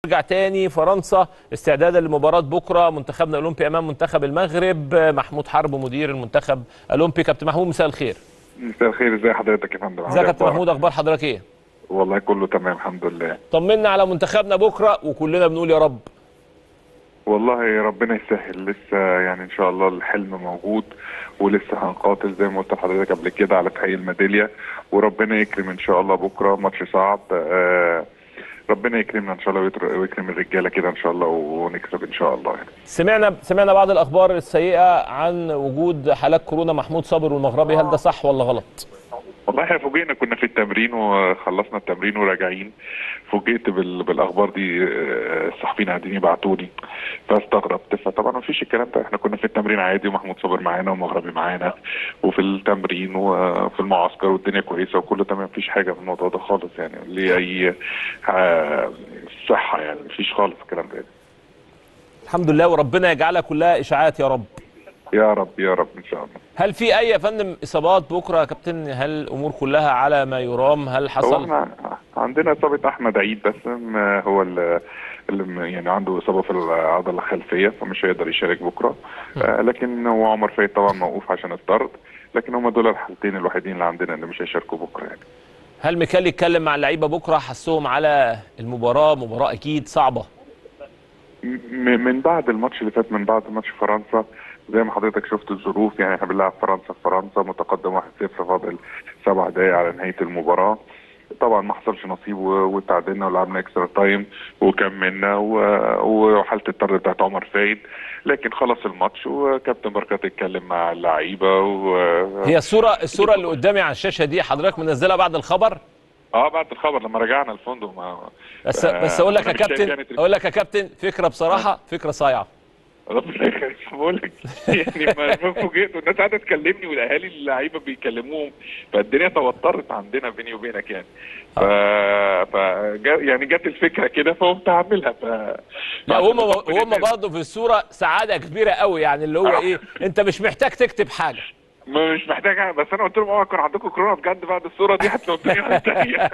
نرجع تاني فرنسا استعدادا لمباراه بكره منتخبنا الاولمبي امام منتخب المغرب محمود حرب مدير المنتخب الاولمبي كابتن محمود مساء الخير مساء الخير ازي حضرتك يا فندم ازيك يا كابتن محمود اخبار حضرتك ايه والله كله تمام الحمد لله طمنا على منتخبنا بكره وكلنا بنقول يا رب والله ربنا يسهل لسه يعني ان شاء الله الحلم موجود ولسه هنقاتل زي ما قلت لحضرتك قبل كده على تحقيق الميداليه وربنا يكرم ان شاء الله بكره ماتش صعب آه ربنا يكرمنا ان شاء الله ويتر- ويكرم الرجاله كده ان شاء الله ونكسب ان شاء الله يعني. سمعنا سمعنا بعض الاخبار السيئه عن وجود حالات كورونا محمود صابر والمغربي هل ده صح ولا غلط والله احنا فوجئنا كنا في التمرين وخلصنا التمرين وراجعين فوجئت بال... بالاخبار دي آه، الصحفيين قاعدين يبعتوا لي فاستغربت فطبعا ما فيش الكلام ده احنا كنا في التمرين عادي ومحمود صابر معانا ومغربي معانا وفي التمرين وفي المعسكر والدنيا كويسه وكله تمام مفيش حاجه في الموضوع ده خالص يعني ليه اي آه، صحه يعني مفيش خالص الكلام ده الحمد لله وربنا يجعلها كلها اشاعات يا رب يا رب يا رب ان شاء الله هل في اي يا فندم اصابات بكره يا كابتن هل الامور كلها على ما يرام هل هو حصل احنا عندنا اصابه احمد عيد بس م- هو اللي اللي م- يعني عنده اصابه في العضله الخلفيه فمش هيقدر يشارك بكره آه لكن هو عمر فايد طبعا موقوف عشان الطرد لكن هم دول الحالتين الوحيدين اللي عندنا اللي مش هيشاركوا بكره يعني هل ميكالي اتكلم مع اللعيبه بكره حسهم على المباراه مباراه اكيد صعبه م- من بعد الماتش اللي فات من بعد ماتش فرنسا زي ما حضرتك شفت الظروف يعني احنا بنلعب فرنسا في فرنسا متقدم 1-0 فاضل سبع دقايق على نهايه المباراه طبعا ما حصلش نصيب و- وتعادلنا ولعبنا اكسترا تايم وكملنا و- وحاله الطرد بتاعت عمر فايد لكن خلص الماتش وكابتن بركات اتكلم مع اللعيبه و هي الصوره الصوره اللي قدامي على الشاشه دي حضرتك منزلها بعد الخبر اه بعد الخبر لما رجعنا الفندق ما بس آه، بس اقول لك يا أنا مش شايف كابتن يعني اقول لك يا كابتن فكره بصراحه فكره صايعه ربنا يخليك بقول لك يعني ما ما فوجئت والناس قاعده تكلمني والاهالي اللعيبه بيكلموهم فالدنيا توترت عندنا بيني وبينك يعني ف, ف... جا- يعني جت الفكره كده فقمت اعملها ف لا وهم فعشان وهم الناس- برضه في الصوره سعاده كبيره قوي يعني اللي هو آه. ايه انت مش محتاج تكتب حاجه ما مش محتاج بس انا قلت لهم اه كان عندكم كورونا بجد بعد الصوره دي هتنطني على التانية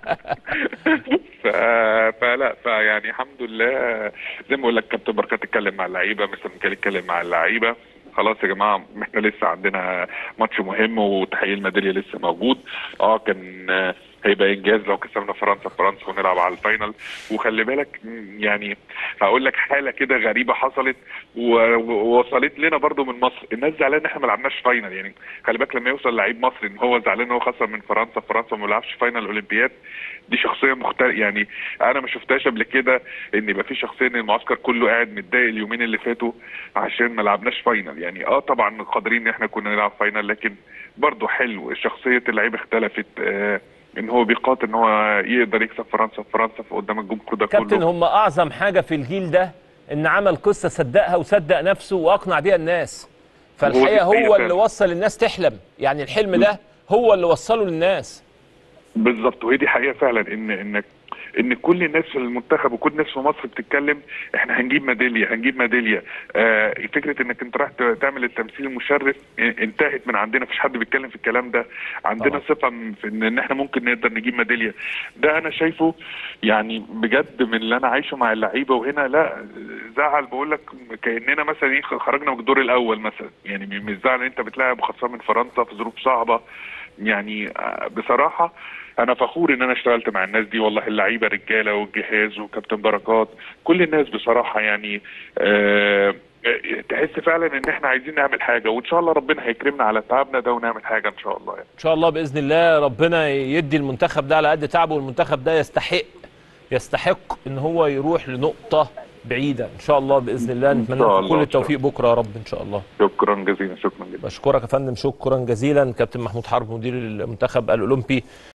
ف... فلا فيعني الحمد لله زي ما بقول لك كابتن بركات اتكلم مع اللعيبه مستر ميكال اتكلم مع اللعيبه خلاص يا جماعه احنا لسه عندنا ماتش مهم وتحقيق الميداليه لسه موجود اه كان آه، هيبقى انجاز لو كسبنا فرنسا في فرنسا ونلعب على الفاينل وخلي بالك م، يعني هقول لك حاله كده غريبه حصلت و- و- ووصلت لنا برضو من مصر الناس زعلانه ان احنا ما لعبناش فاينل يعني خلي بالك لما يوصل لعيب مصري ان هو زعلان ان هو خسر من فرنسا فرنسا ما لعبش فاينل اولمبياد دي شخصيه مختلفه يعني انا ما شفتهاش قبل كده ان يبقى في شخصيه ان المعسكر كله قاعد متضايق اليومين اللي فاتوا عشان ما لعبناش فاينل يعني اه طبعا قادرين ان احنا كنا نلعب فاينل لكن برضو حلو شخصيه اللعيب اختلفت آه ان هو بيقاتل ان هو يقدر يكسب فرنسا في فرنسا في قدام الجمهور ده كابتن كله هم اعظم حاجه في الجيل ده ان عمل قصه صدقها وصدق نفسه واقنع بيها الناس فالحقيقه هو دي هو حقيقة اللي فعلا. وصل الناس تحلم يعني الحلم ده هو اللي وصله للناس بالظبط وهي دي حقيقه فعلا ان انك ان كل الناس في المنتخب وكل الناس في مصر بتتكلم احنا هنجيب ميداليه هنجيب ميداليه آه فكره انك انت رايح ت- تعمل التمثيل المشرف اه، انتهت من عندنا مفيش حد بيتكلم في الكلام ده عندنا طبعا. ثقه م- في ان, ان احنا ممكن نقدر نجيب ميداليه ده انا شايفه يعني بجد من اللي انا عايشه مع اللعيبه وهنا لا زعل بقول لك كاننا مثلا ايه خرجنا من الدور الاول مثلا يعني مش زعل ان انت بتلاعب خسران من فرنسا في ظروف صعبه يعني آه، بصراحه انا فخور ان انا اشتغلت مع الناس دي والله اللعيبه رجاله والجهاز وكابتن بركات كل الناس بصراحه يعني آه آه، تحس فعلا ان احنا عايزين نعمل حاجه وان شاء الله ربنا هيكرمنا على تعبنا ده ونعمل حاجه ان شاء الله يعني ان شاء الله باذن الله ربنا يدي المنتخب ده على قد تعبه والمنتخب ده يستحق يستحق ان هو يروح لنقطه بعيده ان شاء الله باذن الله نتمنى شاء لكم الله، كل إن شاء التوفيق بكره يا رب ان شاء الله شكرا جزيلا شكرا جدا بشكرك يا فندم شكرا جزيلا كابتن محمود حرب مدير المنتخب الاولمبي